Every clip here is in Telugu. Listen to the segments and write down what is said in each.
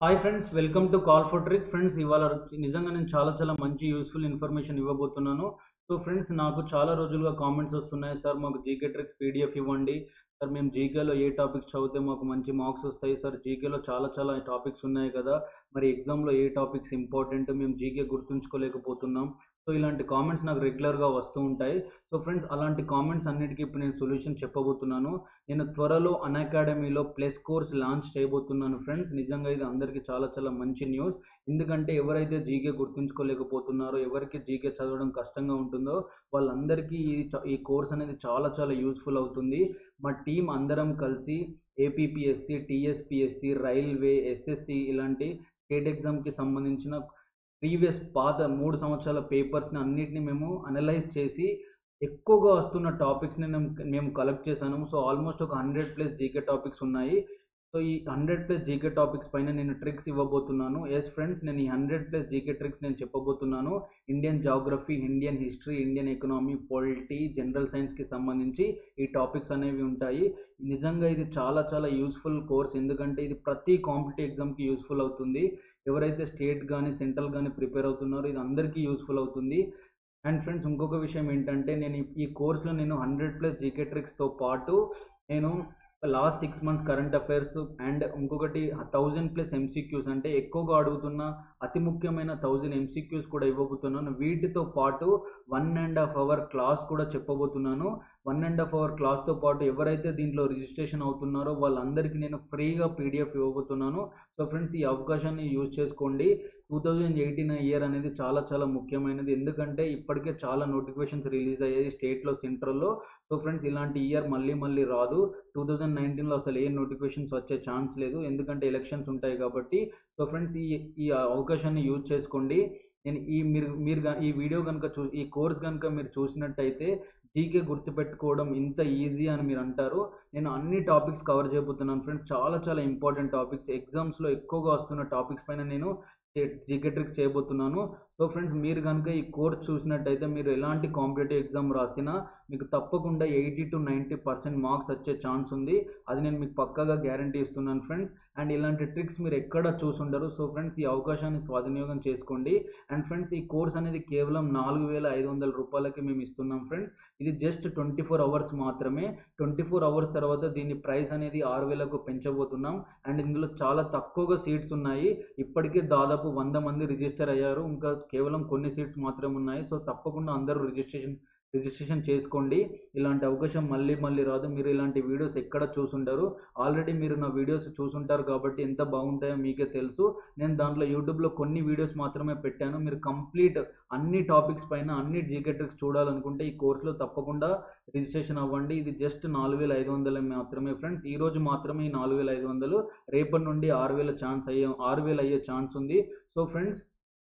hi friends welcome to call for trick friends ఇవాళ నిజంగా నేను చాలా చాలా మంచి యూస్ఫుల్ ఇన్ఫర్మేషన్ ఇవ్వబోతున్నాను సో ఫ్రెండ్స్ నాకు చాలా రోజులుగా కామెంట్స్ వస్తున్నాయి సార్ మాకు జీకే ట్రిక్స్ పీడిఎఫ్ ఇవ్వండి సార్ మేము జీకేలో ఏ టాపిక్స్ చదివితే మాకు మంచి మార్క్స్ వస్తాయి సార్ జీకేలో చాలా చాలా టాపిక్స్ ఉన్నాయి కదా మరి ఎగ్జామ్లో ఏ టాపిక్స్ ఇంపార్టెంట్ మేము జీకే గుర్తుంచుకోలేకపోతున్నాం సో ఇలాంటి కామెంట్స్ నాకు రెగ్యులర్గా వస్తూ ఉంటాయి సో ఫ్రెండ్స్ అలాంటి కామెంట్స్ అన్నిటికీ ఇప్పుడు నేను సొల్యూషన్ చెప్పబోతున్నాను నేను త్వరలో అన్ అకాడమీలో ప్లస్ కోర్స్ లాంచ్ చేయబోతున్నాను ఫ్రెండ్స్ నిజంగా ఇది అందరికీ చాలా చాలా మంచి న్యూస్ ఎందుకంటే ఎవరైతే జీకే గుర్తుంచుకోలేకపోతున్నారో ఎవరికి జీకే చదవడం కష్టంగా ఉంటుందో వాళ్ళందరికీ ఈ చ- ఈ కోర్స్ అనేది చాలా చాలా యూస్ఫుల్ అవుతుంది మా టీం అందరం కలిసి ఏపీపీఎస్సి టీఎస్పిఎస్సి రైల్వే ఎస్ఎస్సి ఇలాంటి స్టేట్ ఎగ్జామ్కి సంబంధించిన ప్రీవియస్ పాత మూడు సంవత్సరాల పేపర్స్ని అన్నిటిని మేము అనలైజ్ చేసి ఎక్కువగా వస్తున్న టాపిక్స్ని మేము మేము కలెక్ట్ చేశాను సో ఆల్మోస్ట్ ఒక హండ్రెడ్ ప్లస్ జీకే టాపిక్స్ ఉన్నాయి సో ఈ హండ్రెడ్ ప్లస్ జీకే టాపిక్స్ పైన నేను ట్రిక్స్ ఇవ్వబోతున్నాను ఎస్ ఫ్రెండ్స్ నేను ఈ హండ్రెడ్ ప్లస్ జీకే ట్రిక్స్ నేను చెప్పబోతున్నాను Indian geography Indian history Indian economy polity general సైన్స్కి సంబంధించి ఈ టాపిక్స్ అనేవి ఉంటాయి నిజంగా ఇది చాలా చాలా యూస్ఫుల్ కోర్స్ ఎందుకంటే ఇది ప్రతి కాంపిటేటివ్ ఎగ్జామ్కి యూస్ఫుల్ అవుతుంది ఎవరైతే స్టేట్ కానీ సెంట్రల్ కానీ ప్రిపేర్ అవుతున్నారో ఇది అందరికీ యూస్ఫుల్ అవుతుంది అండ్ ఫ్రెండ్స్ ఇంకొక విషయం ఏంటంటే నేను ఈ- ఈ కోర్స్లో నేను హండ్రెడ్ ప్లస్ జీకే ట్రిక్స్తో పాటు నేను last six months current affairs and ఇంకొకటి థౌజండ్ ప్లస్ ఎంసీక్యూస్ అంటే ఎక్కువగా అడుగుతున్న అతి ముఖ్యమైన థౌజండ్ ఎంసీక్యూస్ కూడా ఇవ్వబోతున్నాను వీటితో పాటు one and half hour class కూడా చెప్పబోతున్నాను వన్ అండ్ హాఫ్ అవర్ క్లాస్తో పాటు ఎవరైతే దీంట్లో రిజిస్ట్రేషన్ అవుతున్నారో వాళ్ళందరికీ నేను ఫ్రీగా పీడిఎఫ్ ఇవ్వబోతున్నాను సో ఫ్రెండ్స్ ఈ అవకాశాన్ని యూజ్ చేసుకోండి టూ థౌజండ్ ఎయిటీన్ ఇయర్ అనేది చాలా చాలా ముఖ్యమైనది ఎందుకంటే ఇప్పటికే చాలా నోటిఫికేషన్స్ రిలీజ్ అయ్యాయి స్టేట్లో సెంట్రల్లో సో ఫ్రెండ్స్ ఇలాంటి ఇయర్ మళ్ళీ మళ్ళీ రాదు టూ థౌజండ్ నైన్టీన్లో అసలు ఏ నోటిఫికేషన్స్ వచ్చే ఛాన్స్ లేదు ఎందుకంటే ఎలక్షన్స్ ఉంటాయి కాబట్టి సో ఫ్రెండ్స్ ఈ ఈ అవకాశాన్ని యూజ్ చేసుకోండి నేను ఈ మీరు మీరు గా- ఈ వీడియో కనుక చూ ఈ కోర్స్ కనుక మీరు చూసినట్టయితే జీకే గుర్తుపెట్టుకోవడం ఇంత ఈజీ అని మీరు అంటారు నేను అన్ని టాపిక్స్ కవర్ చేయబోతున్నాను ఫ్రెండ్స్ చాలా చాలా ఇంపార్టెంట్ టాపిక్స్ ఎగ్జామ్స్లో ఎక్కువగా వస్తున్న టాపిక్స్ పైన నేను జీకే ట్రిక్స్ చేయబోతున్నాను సో ఫ్రెండ్స్ మీరు కనుక ఈ కోర్స్ చూసినట్టయితే మీరు ఎలాంటి కాంపిటేటివ్ ఎగ్జామ్ రాసినా మీకు తప్పకుండా eighty to ninety percent marks వచ్చే ఛాన్స్ ఉంది అది నేను మీకు పక్కాగా గ్యారంటీ ఇస్తున్నాను ఫ్రెండ్స్ అండ్ ఇలాంటి ట్రిక్స్ మీరు ఎక్కడ చూసుండరు సో ఫ్రెండ్స్ ఈ అవకాశాన్ని స్వాధీనియోగం చేసుకోండి అండ్ ఫ్రెండ్స్ ఈ కోర్స్ అనేది కేవలం నాలుగు వేల ఐదు వందల రూపాయలకి మేము ఇస్తున్నాం ఫ్రెండ్స్ ఇది జస్ట్ ట్వంటీ ఫోర్ అవర్స్ మాత్రమే ట్వంటీ ఫోర్ అవర్స్ తర్వాత దీని ప్రైస్ అనేది ఆరు వేలకు పెంచబోతున్నాం అండ్ ఇందులో చాలా తక్కువగా సీట్స్ ఉన్నాయి ఇప్పటికే దాదాపు వంద మంది రిజిస్టర్ అయ్యారు ఇంకా కేవలం కొన్ని సీట్స్ మాత్రమే ఉన్నాయి సో తప్పకుండా అందరూ రిజిస్ట్రేషన్ రిజిస్ట్రేషన్ చేసుకోండి ఇలాంటి అవకాశం మళ్ళీ మళ్ళీ రాదు మీరు ఇలాంటి వీడియోస్ ఎక్కడ చూసుంటారు ఆల్రెడీ మీరు నా వీడియోస్ చూసుంటారు కాబట్టి ఎంత బాగుంటాయో మీకే తెలుసు నేను దాంట్లో యూట్యూబ్లో కొన్ని వీడియోస్ మాత్రమే పెట్టాను మీరు కంప్లీట్ అన్ని టాపిక్స్ పైన అన్ని జీకే ట్రిక్స్ చూడాలనుకుంటే ఈ కోర్సులో తప్పకుండా రిజిస్ట్రేషన్ అవ్వండి ఇది జస్ట్ నాలుగు వేల ఐదు వందలు మాత్రమే ఫ్రెండ్స్ ఈ రోజు మాత్రమే ఈ నాలుగు వేల ఐదు వందలు రేపటి నుండి ఆరు వేల ఛాన్స్ అయ్యే ఆరు వేలు అయ్యే ఛాన్స్ ఉంది సో ఫ్రెండ్స్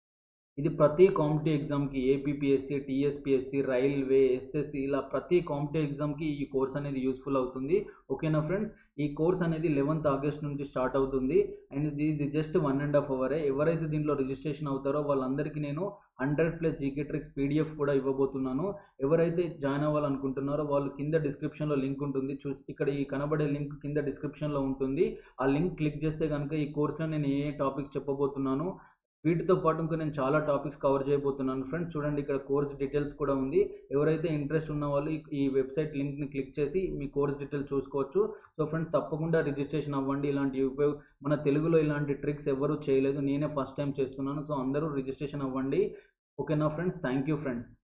ఇది ప్రతి కాంపిటేటివ్ ఎగ్జామ్కి ఏపీపీఎస్సి టీఎస్పిఎస్సి రైల్వే ఎస్ఎస్సి ఇలా ప్రతి కాంపిటేటివ్ ఎగ్జామ్కి ఈ కోర్స్ అనేది యూస్ఫుల్ అవుతుంది ఓకేనా ఫ్రెండ్స్ ఈ కోర్స్ అనేది లెవెన్త్ ఆగస్ట్ నుంచి స్టార్ట్ అవుతుంది అండ్ ఇది ఇది జస్ట్ వన్ అండ్ హాఫ్ అవరే ఎవరైతే దీంట్లో రిజిస్ట్రేషన్ అవుతారో వాళ్ళందరికీ నేను hundred plus GK tricks PDF కూడా ఇవ్వబోతున్నాను ఎవరైతే జాయిన్ అవ్వాలనుకుంటున్నారో వాళ్ళు కింద డిస్క్రిప్షన్లో లింక్ ఉంటుంది చూ ఇక్కడ ఈ కనబడే లింక్ కింద డిస్క్రిప్షన్లో ఉంటుంది ఆ లింక్ క్లిక్ చేస్తే కనుక ఈ కోర్సులో నేను ఏ టాపిక్స్ చెప్పబోతున్నాను వీటితో పాటు ఇంకా నేను చాలా టాపిక్స్ కవర్ చేయబోతున్నాను ఫ్రెండ్స్ చూడండి ఇక్కడ కోర్స్ డీటెయిల్స్ కూడా ఉంది ఎవరైతే ఇంట్రెస్ట్ ఉన్న వాళ్ళు ఈ- ఈ వెబ్సైట్ లింక్ని క్లిక్ చేసి మీ కోర్స్ డీటెయిల్స్ చూసుకోవచ్చు సో ఫ్రెండ్స్ తప్పకుండా రిజిస్ట్రేషన్ అవ్వండి ఇలాంటి ఉపయోగ మన తెలుగులో ఇలాంటి ట్రిక్స్ ఎవరు చేయలేదు నేనే ఫస్ట్ టైం చేస్తున్నాను సో అందరూ రిజిస్ట్రేషన్ అవ్వండి ఓకేనా ఫ్రెండ్స్ థ్యాంక్ యూ ఫ్రెండ్స్